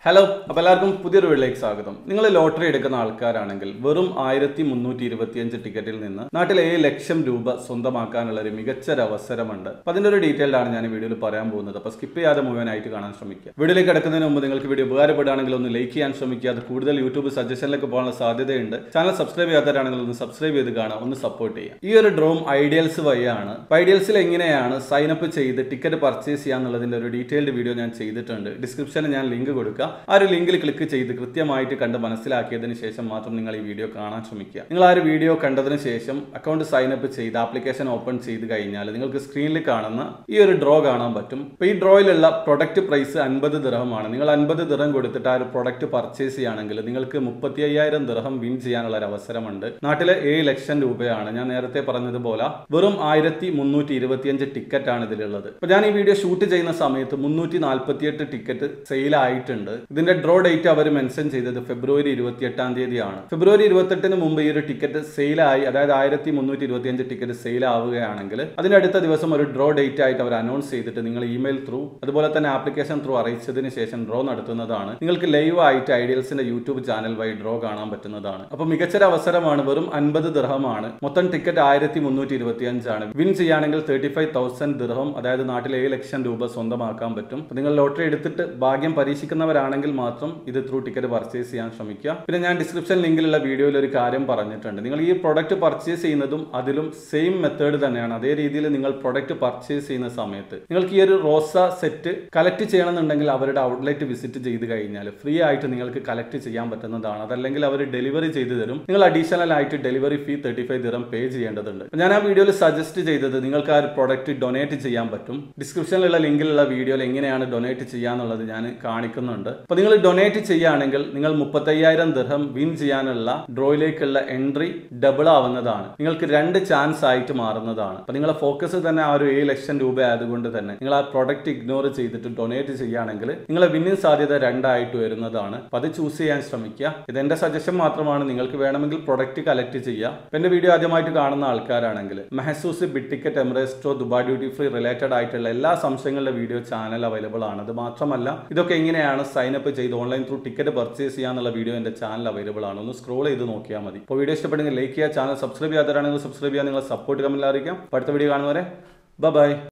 hello അപ്പോൾ എല്ലാവർക്കും പുതിയൊരു വീട്ടിലേക്ക് സ്വാഗതം നിങ്ങൾ ലോട്ടറി എടുക്കുന്ന ആൾക്കാരാണെങ്കിൽ വെറും ആയിരത്തി മുന്നൂറ്റി ഇരുപത്തിയഞ്ച് ടിക്കറ്റിൽ നിന്ന് നാട്ടിലെ ഏഴ് ലക്ഷം രൂപ സ്വന്തമാക്കാനുള്ള ഒരു മികച്ച ഒരു അവസരമുണ്ട് അപ്പോൾ അതിൻ്റെ ഒരു ഡീറ്റെയിൽഡ് ആണ് ഞാൻ ഈ വീഡിയോയിൽ പറയാൻ പോകുന്നത് അപ്പോൾ സ്കിപ്പ് ചെയ്യാതെ മുഴുവനായിട്ട് കാണാൻ ശ്രമിക്കുക വീഡിയോയിലേക്ക് കിടക്കുന്നതിന് മുമ്പ് നിങ്ങൾക്ക് വീഡിയോ ഉപകാരപ്പെടുകയാണെങ്കിൽ ഒന്ന് ലൈക്ക് ചെയ്യാൻ ശ്രമിക്കുക അത് കൂടുതൽ യൂട്യൂബ് സജഷനിലേക്ക് പോകാനുള്ള സാധ്യതയുണ്ട് ചാനൽ സബ്സ്ക്രൈബ് ചെയ്യാത്തവരാണെങ്കിൽ ഒന്ന് സബ്സ്ക്രൈബ് ചെയ്ത് കാണാം ഒന്ന് സപ്പോർട്ട് ചെയ്യാം ഈ ഒരു ഡ്രോം ഐഡിയൽസ് വഴിയാണ് ഐഡിയൽസിൽ എങ്ങനെയാണ് സൈൻ അപ്പ് ചെയ്ത് ടിക്കറ്റ് പർച്ചേസ് ചെയ്യാന്നുള്ളതിന്റെ ഒരു ഡീറ്റെയിൽഡ് വീഡിയോ ഞാൻ ചെയ്തിട്ടുണ്ട് ഡിസ്ക്രിപ്ഷനിൽ ഞാൻ ലിങ്ക് കൊടുക്കുക ആ ഒരു ലിങ്കിൽ ക്ലിക്ക് ചെയ്ത് കൃത്യമായിട്ട് കണ്ട് മനസ്സിലാക്കിയതിന് ശേഷം മാത്രം നിങ്ങൾ ഈ വീഡിയോ കാണാൻ ശ്രമിക്കുക നിങ്ങൾ ആ ഒരു വീഡിയോ കണ്ടതിന് ശേഷം അക്കൗണ്ട് സൈൻ അപ്പ് ചെയ്ത് ആപ്ലിക്കേഷൻ ഓപ്പൺ ചെയ്ത് കഴിഞ്ഞാൽ നിങ്ങൾക്ക് സ്ക്രീനിൽ കാണുന്ന ഈ ഒരു ഡ്രോ കാണാൻ പറ്റും അപ്പോൾ ഈ ഡ്രോയിലുള്ള പ്രൊഡക്റ്റ് പ്രൈസ് അൻപത് ദിർഹമാണ് നിങ്ങൾ അൻപത് ദിർഹം കൊടുത്തിട്ട് ആ ഒരു പ്രൊഡക്റ്റ് പർച്ചേസ് ചെയ്യുകയാണെങ്കിൽ നിങ്ങൾക്ക് മുപ്പത്തി അയ്യായിരം ദിർഹം വിൻ ചെയ്യാനുള്ള ഒരു അവസരമുണ്ട് നാട്ടിലെ ഏഴ് ലക്ഷം രൂപയാണ് ഞാൻ നേരത്തെ പറഞ്ഞതുപോലെ വെറും ആയിരത്തി മുന്നൂറ്റി ഇരുപത്തിയഞ്ച് ടിക്കറ്റ് ആണ് ഇതിലുള്ളത് അപ്പൊ ഞാൻ ഈ വീഡിയോ ഷൂട്ട് ചെയ്യുന്ന സമയത്ത് മുന്നൂറ്റി നാൽപ്പത്തിയെട്ട് ടിക്കറ്റ് സെയിൽ ആയിട്ടുണ്ട് ഇതിന്റെ ഡ്രോ ഡേറ്റ് അവർ മെൻഷൻ ചെയ്തത് ഫെബ്രുവരി ഇരുപത്തിയെട്ടാം തീയതിയാണ് ഫെബ്രുവരി ഇരുപത്തെട്ടിന് മുമ്പ് ഈ ഒരു ടിക്കറ്റ് സെയിൽ ആയി അതായത് ആയിരത്തി മുന്നൂറ്റി ഇരുപത്തിയഞ്ച് ടിക്കറ്റ് സെയിൽ ആവുകയാണെങ്കിൽ അതിന്റെ അടുത്ത ദിവസം ഒരു ഡ്രോ ഡേറ്റ് ആയിട്ട് അവർ അനൗൺസ് ചെയ്തിട്ട് നിങ്ങൾ ഇമെയിൽ ത്രൂ അതുപോലെ തന്നെ ആപ്ലിക്കേഷൻ ത്രൂ അറിയിച്ചതിന് ശേഷം ഡ്രോ നടത്തുന്നതാണ് നിങ്ങൾക്ക് ലൈവ് ആയിട്ട് ഐഡിയൽസിന്റെ യൂട്യൂബ് ചാനൽ വഴി ഡ്രോ കാണാൻ പറ്റുന്നതാണ് അപ്പൊ മികച്ചൊരു അവസരമാണ് വെറും അൻപത് ദിർഹമാണ് മൊത്തം ടിക്കറ്റ് ആയിരത്തി മുന്നൂറ്റി ഇരുപത്തി അഞ്ചാണ് വിൻ ചെയ്യുകയാണെങ്കിൽ തേർട്ടി ഫൈവ് തൗസൻഡ് ദിർഹം അതായത് നാട്ടിൽ ഏഴ് ലക്ഷം രൂപ സ്വന്തമാക്കാൻ പറ്റും അപ്പൊ നിങ്ങൾ ലോട്ടറി എടുത്തിട്ട് ഭാഗ്യം പരീക്ഷിക്കുന്നവരാണെങ്കിൽ മാത്രം ഇത് ത്രൂ ടിക്കറ്റ് പർച്ചേസ് ചെയ്യാൻ ശ്രമിക്കുക പിന്നെ ഞാൻ ഡിസ്ക്രിപ്ഷൻ ലിങ്കിലുള്ള വീഡിയോയിൽ ഒരു കാര്യം പറഞ്ഞിട്ടുണ്ട് നിങ്ങൾ ഈ പ്രൊഡക്റ്റ് പർച്ചേസ് ചെയ്യുന്നതും അതിലും സെയിം മെത്തേഡ് തന്നെയാണ് അതേ രീതിയിൽ നിങ്ങൾ പ്രൊഡക്റ്റ് പർച്ചേസ് ചെയ്യുന്ന സമയത്ത് നിങ്ങൾക്ക് ഈ ഒരു റോസ സെറ്റ് കളക്ട് ചെയ്യണമെന്നുണ്ടെങ്കിൽ അവരുടെ ഔട്ട്ലെറ്റ് വിസിറ്റ് ചെയ്ത് കഴിഞ്ഞാൽ ഫ്രീ ആയിട്ട് നിങ്ങൾക്ക് കളക്ട് ചെയ്യാൻ പറ്റുന്നതാണ് അതല്ലെങ്കിൽ അവർ ഡെലിവറി ചെയ്തു തരും നിങ്ങൾ അഡീഷണൽ ആയിട്ട് ഡെലിവറി ഫീ തേർട്ടി ഫൈവ് ദിറം പേ ചെയ്യേണ്ടതുണ്ട് അപ്പൊ ഞാൻ ആ വീഡിയോയിൽ സജസ്റ്റ് ചെയ്തത് നിങ്ങൾക്ക് ആ ഒരു പ്രൊഡക്റ്റ് ഡൊനേറ്റ് ചെയ്യാൻ പറ്റും ഡിസ്ക്രിപ്ഷനിലുള്ള ലിങ്കിലുള്ള വീഡിയോയിൽ എങ്ങനെയാണ് ഡൊനേറ്റ് ചെയ്യാന്നുള്ളത് ഞാൻ കാണിക്കുന്നുണ്ട് അപ്പൊ നിങ്ങൾ ഡൊനേറ്റ് ചെയ്യുകയാണെങ്കിൽ നിങ്ങൾ മുപ്പത്തയ്യായിരം ദിർഹം വിൻ ചെയ്യാനുള്ള ഡ്രോയിലേക്കുള്ള എൻട്രി ഡബിൾ ആവുന്നതാണ് നിങ്ങൾക്ക് രണ്ട് ചാൻസ് ആയിട്ട് മാറുന്നതാണ് അപ്പൊ നിങ്ങളെ ഫോക്കസ് തന്നെ ആ ഒരു ഏഴ് ലക്ഷം രൂപ ആയതുകൊണ്ട് തന്നെ നിങ്ങൾ ആ പ്രൊഡക്റ്റ് ഇഗ്നോർ ചെയ്തിട്ട് ഡൊനേറ്റ് ചെയ്യുകയാണെങ്കിൽ നിങ്ങളെ വിന്നിങ് സാധ്യത രണ്ടായിട്ട് വരുന്നതാണ് അപ്പൊ അത് ചൂസ് ചെയ്യാൻ ശ്രമിക്കുക ഇത് എന്റെ സജഷൻ മാത്രമാണ് നിങ്ങൾക്ക് വേണമെങ്കിൽ പ്രൊഡക്റ്റ് കളക്ട് ചെയ്യുക അപ്പൊ എന്റെ വീഡിയോ ആദ്യമായിട്ട് കാണുന്ന ആൾക്കാരാണെങ്കിൽ Mahzooz Big Ticket Emirates Draw Dubai Duty Free related ആയിട്ടുള്ള എല്ലാ സംശയങ്ങളുടെ വീഡിയോ ചാനൽ അവൈലബിൾ ആണ് അത് മാത്രമല്ല ഇതൊക്കെ എങ്ങനെയാണ് സൈൻ അപ്പ് ചെയ്ത് ഓൺലൈൻ ത്രൂ ടിക്കറ്റ് പർച്ചേസ് ചെയ്യാന്നുള്ള വീഡിയോ എന്റെ ചാനൽ അവൈലബിൾ ആണ് ഒന്ന് സ്ക്രോൾ ചെയ്ത് നോക്കിയാൽ മതി അപ്പോൾ വീഡിയോ ഇഷ്ടപ്പെടുമെങ്കിൽ ലൈക്ക് ചെയ്യുക ചാനൽ സബ്സ്ക്രൈബ് ചെയ്യാത്തവരാണെങ്കിൽ സബ്സ്ക്രൈബ് ചെയ്യാൻ നിങ്ങളെ സപ്പോർട്ട് കമന്റിൽ അറിയിക്കാം അപ്പോൾ അടുത്ത വീഡിയോ കാണുന്നവരെ ബൈ